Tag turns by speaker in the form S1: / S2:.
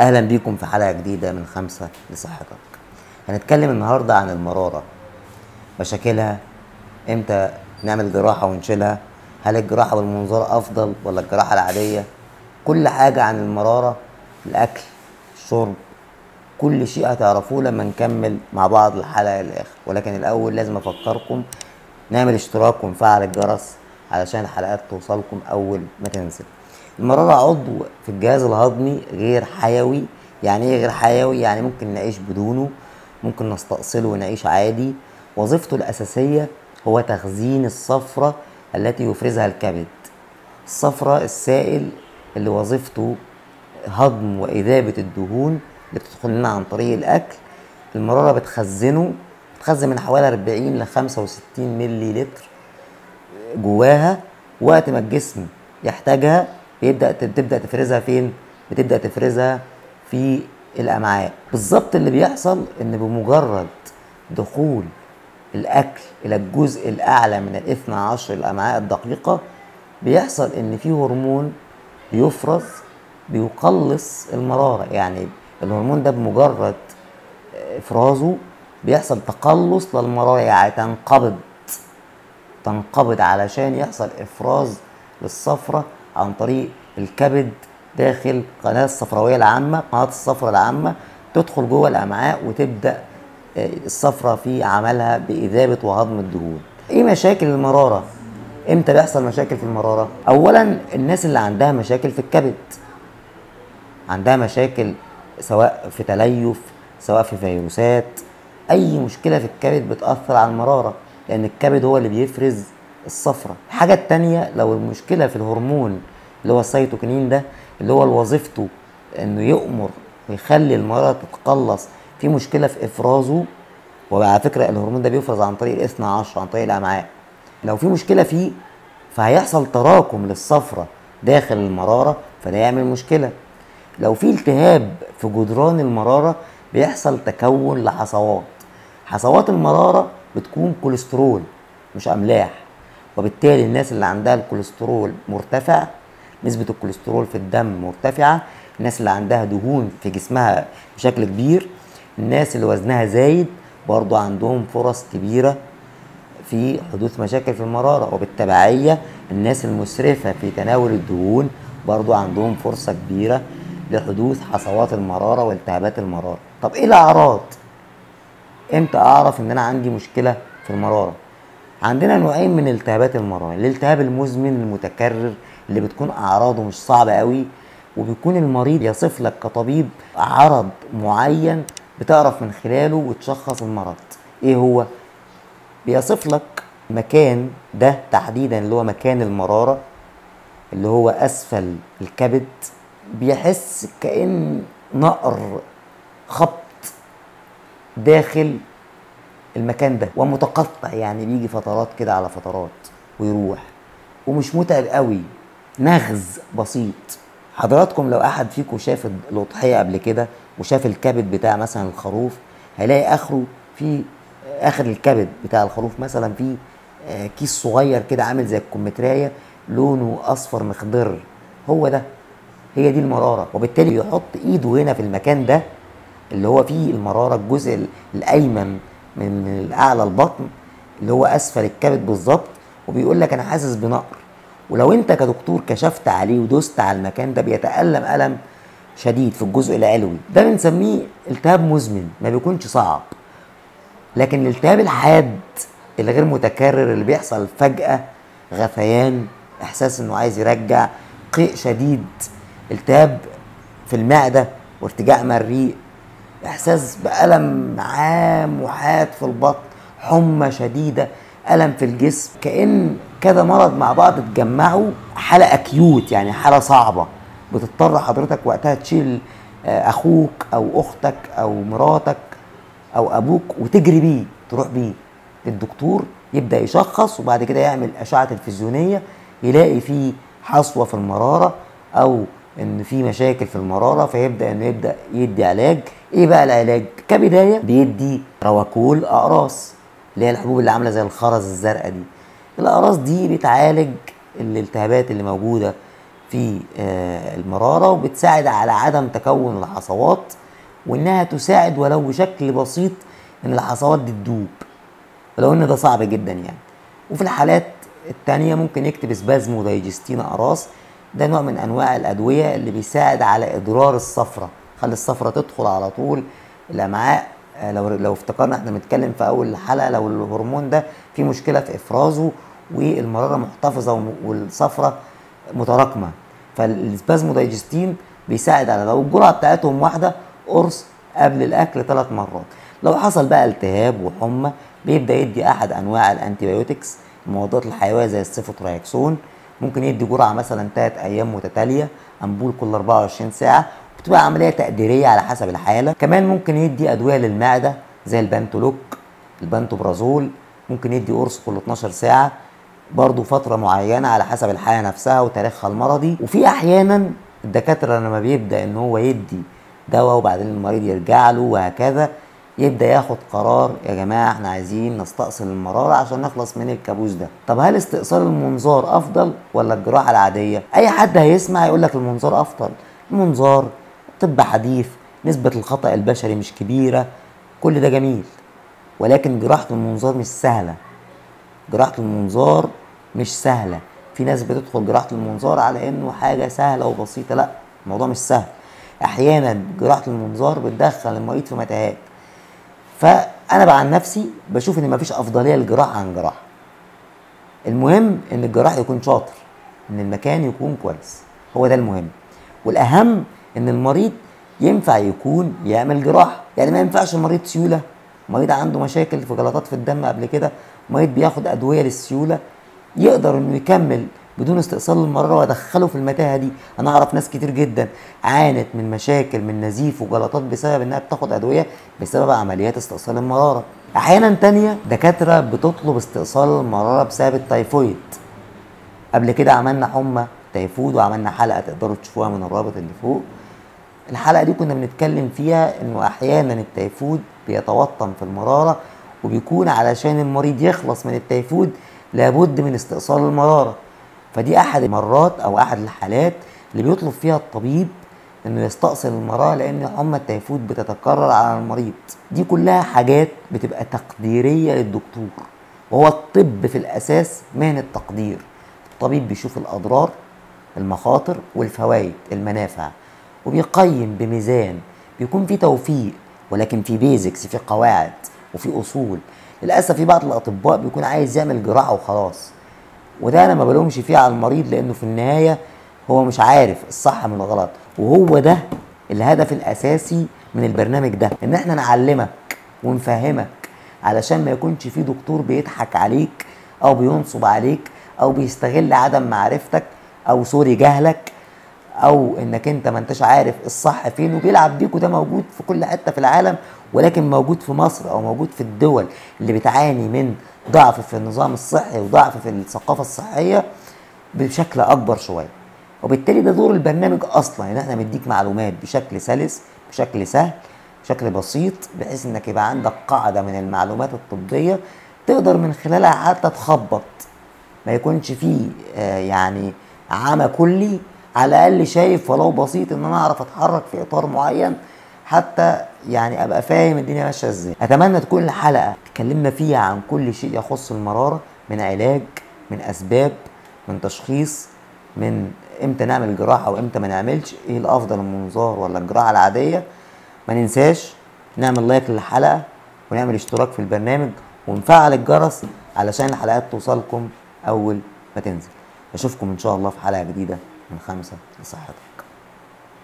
S1: اهلا بيكم في حلقه جديده من خمسه لصحتك هنتكلم النهارده عن المراره مشاكلها امتى نعمل جراحه ونشيلها هل الجراحه بالمنظار افضل ولا الجراحه العاديه كل حاجه عن المراره الاكل الشرب كل شيء هتعرفوه لما نكمل مع بعض الحلقه للاخر ولكن الاول لازم افكركم نعمل اشتراك ونفعل الجرس علشان الحلقات توصلكم اول ما تنزل المرارة عضو في الجهاز الهضمي غير حيوي يعني ايه غير حيوي يعني ممكن نعيش بدونه ممكن نستأصله ونعيش عادي وظيفته الأساسية هو تخزين الصفرة التي يفرزها الكبد الصفرة السائل اللي وظيفته هضم وإذابة الدهون اللي بتدخل لنا عن طريق الأكل المرارة بتخزنه بتخزن من حوالي 40 ل 65 ملي لتر جواها وقت ما الجسم يحتاجها بيبدا تبدا تفرزها فين بتبدا تفرزها في الامعاء بالظبط اللي بيحصل ان بمجرد دخول الاكل الى الجزء الاعلى من الاثنى عشر الامعاء الدقيقه بيحصل ان في هرمون بيفرز بيقلص المراره يعني الهرمون ده بمجرد افرازه بيحصل تقلص للمراره يعني تنقبض تنقبض علشان يحصل افراز للصفرة عن طريق الكبد داخل قناة الصفراوية العامة قناة الصفرة العامة تدخل جوه الأمعاء وتبدأ الصفرة في عملها بإذابة وهضم الدهون إيه مشاكل المرارة؟ إمتى بيحصل مشاكل في المرارة؟ أولا الناس اللي عندها مشاكل في الكبد عندها مشاكل سواء في تليف سواء في فيروسات أي مشكلة في الكبد بتأثر على المرارة لأن الكبد هو اللي بيفرز الصفرة الحاجة التانية لو المشكلة في الهرمون اللي هو السيتوكينين ده اللي هو وظيفته انه يأمر ويخلي المرأة تتقلص في مشكلة في افرازه وعلى فكرة الهرمون ده بيفرز عن طريق الاثنى عشر عن طريق الامعاء لو في مشكلة فيه فهيحصل تراكم للصفرة داخل المرارة فده يعمل مشكلة لو في التهاب في جدران المرارة بيحصل تكون لحصوات حصوات المرارة بتكون كوليسترول مش املاح وبالتالي الناس اللي عندها الكوليسترول مرتفع نسبة الكوليسترول في الدم مرتفعة الناس اللي عندها دهون في جسمها بشكل كبير الناس اللي وزنها زايد برضو عندهم فرص كبيرة في حدوث مشاكل في المرارة وبالتبعية الناس المسرفة في تناول الدهون برضو عندهم فرصة كبيرة لحدوث حصوات المرارة والتهابات المرارة طب ايه الأعراض؟ امتى أعرف إن أنا عندي مشكلة في المرارة؟ عندنا نوعين من التهابات المرارة الالتهاب المزمن المتكرر اللي بتكون اعراضه مش صعبة قوي وبيكون المريض يصف لك كطبيب عرض معين بتعرف من خلاله وتشخص المرض ايه هو بيصف لك مكان ده تحديدا اللي هو مكان المرارة اللي هو اسفل الكبد بيحس كأن نقر خبط داخل المكان ده ومتقطع يعني بيجي فترات كده على فترات ويروح ومش متعب قوي نغز بسيط حضراتكم لو احد فيكم شاف الاضحيه قبل كده وشاف الكبد بتاع مثلا الخروف هيلاقي اخره في اخر الكبد بتاع الخروف مثلا في كيس صغير كده عامل زي الكمثريه لونه اصفر مخضر هو ده هي دي المراره وبالتالي يحط ايده هنا في المكان ده اللي هو فيه المراره الجزء الايمن من من الاعلى البطن اللي هو اسفل الكبد بالظبط وبيقول لك انا حاسس بنقر ولو انت كدكتور كشفت عليه ودوست على المكان ده بيتالم الم شديد في الجزء العلوي ده بنسميه التهاب مزمن ما بيكونش صعب لكن الالتهاب الحاد الغير متكرر اللي بيحصل فجاه غثيان احساس انه عايز يرجع قيء شديد التهاب في المعده وارتجاع مريء احساس بالم عام وحاد في البطن حمى شديده الم في الجسم كان كذا مرض مع بعض اتجمعوا حاله اكيوت يعني حاله صعبه بتضطر حضرتك وقتها تشيل اخوك او اختك او مراتك او ابوك وتجري بيه تروح بيه للدكتور يبدا يشخص وبعد كده يعمل اشعه تلفزيونيه يلاقي فيه حصوه في المراره او ان في مشاكل في المراره فيبدا انه يبدا يدي علاج ايه بقى العلاج كبدايه بيدي رواكول اقراص اللي هي الحبوب اللي عامله زي الخرز الزرقاء دي الاقراص دي بتعالج الالتهابات اللي موجوده في آه، المرارة وبتساعد على عدم تكون الحصوات وإنها تساعد ولو بشكل بسيط إن الحصوات دي تدوب ولو إن ده صعب جدا يعني وفي الحالات التانية ممكن يكتب سبازمو دايجستين أقراص ده نوع من أنواع الأدوية اللي بيساعد على إضرار الصفرة خلي الصفرة تدخل على طول الأمعاء آه، لو لو افتكرنا احنا بنتكلم في أول الحلقة لو الهرمون ده في مشكلة في إفرازه والمرارة محتفظة وم- والصفرة متراكمة فالسبازمو دايجستين بيساعد على لو الجرعة بتاعتهم واحدة قرص قبل الأكل ثلاث مرات لو حصل بقى التهاب وحمى بيبدأ يدي أحد أنواع الأنتيبيوتكس المضادات الحيوية زي السيفوترايكسون ممكن يدي جرعة مثلا تلات أيام متتالية أمبول كل 24 ساعة بتبقى عملية تقديرية على حسب الحالة كمان ممكن يدي أدوية للمعدة زي البنتولوك البنتوبرازول ممكن يدي قرص كل 12 ساعة برضو فترة معينة على حسب الحالة نفسها وتاريخها المرضي وفي أحيانا الدكاترة لما بيبدأ إن هو يدي دواء وبعدين المريض يرجع له وهكذا يبدأ ياخد قرار يا جماعة احنا عايزين نستأصل المرارة عشان نخلص من الكابوس ده طب هل استئصال المنظار أفضل ولا الجراحة العادية؟ أي حد هيسمع يقول لك المنظار أفضل المنظار طب حديث نسبة الخطأ البشري مش كبيرة كل ده جميل ولكن جراحة المنظار مش سهلة جراحة المنظار مش سهلة في ناس بتدخل جراحة المنظار على انه حاجة سهلة وبسيطة لا الموضوع مش سهل احيانا جراحة المنظار بتدخل المريض في متاهات فانا بقى عن نفسي بشوف ان مفيش افضلية للجراحة عن جراحة المهم ان الجراح يكون شاطر ان المكان يكون كويس هو ده المهم والاهم ان المريض ينفع يكون يعمل جراحه يعني ما ينفعش المريض سيوله مريض عنده مشاكل في جلطات في الدم قبل كده مريض بياخد ادويه للسيوله يقدر انه يكمل بدون استئصال المراره وادخله في المتاهه دي انا اعرف ناس كتير جدا عانت من مشاكل من نزيف وجلطات بسبب انها بتاخد ادويه بسبب عمليات استئصال المراره احيانا تانية دكاتره بتطلب استئصال المراره بسبب التيفويد قبل كده عملنا حمى تيفود وعملنا حلقه تقدروا تشوفوها من الرابط اللي فوق الحلقه دي كنا بنتكلم فيها انه احيانا التيفود بيتوطن في المراره وبيكون علشان المريض يخلص من التيفود لابد من استئصال المراره فدي احد المرات او احد الحالات اللي بيطلب فيها الطبيب انه يستأصل المراه لان حمى التيفود بتتكرر على المريض دي كلها حاجات بتبقى تقديريه للدكتور وهو الطب في الاساس مهنه تقدير الطبيب بيشوف الاضرار المخاطر والفوائد المنافع وبيقيم بميزان بيكون في توفيق ولكن في بيزكس في قواعد وفي اصول للاسف في بعض الاطباء بيكون عايز يعمل جراحه وخلاص وده انا ما بلومش فيه على المريض لانه في النهايه هو مش عارف الصح من الغلط وهو ده الهدف الاساسي من البرنامج ده ان احنا نعلمك ونفهمك علشان ما يكونش في دكتور بيضحك عليك او بينصب عليك او بيستغل عدم معرفتك او سوري جهلك او انك انت ما انتش عارف الصح فين وبيلعب بيك وده موجود في كل حته في العالم ولكن موجود في مصر او موجود في الدول اللي بتعاني من ضعف في النظام الصحي وضعف في الثقافه الصحيه بشكل اكبر شويه وبالتالي ده دور البرنامج اصلا ان احنا بنديك معلومات بشكل سلس بشكل سهل بشكل بسيط بحيث انك يبقى عندك قاعده من المعلومات الطبيه تقدر من خلالها حتى تخبط ما يكونش فيه آه يعني عمى كلي على الاقل شايف ولو بسيط ان انا اعرف اتحرك في اطار معين حتى يعني ابقى فاهم الدنيا ماشيه ازاي اتمنى تكون الحلقه اتكلمنا فيها عن كل شيء يخص المراره من علاج من اسباب من تشخيص من امتى نعمل جراحه وامتى ما نعملش ايه الافضل المنظار ولا الجراحه العاديه ما ننساش نعمل لايك للحلقه ونعمل اشتراك في البرنامج ونفعل الجرس علشان الحلقات توصلكم اول ما تنزل اشوفكم ان شاء الله في حلقه جديده من خمسه لصحتك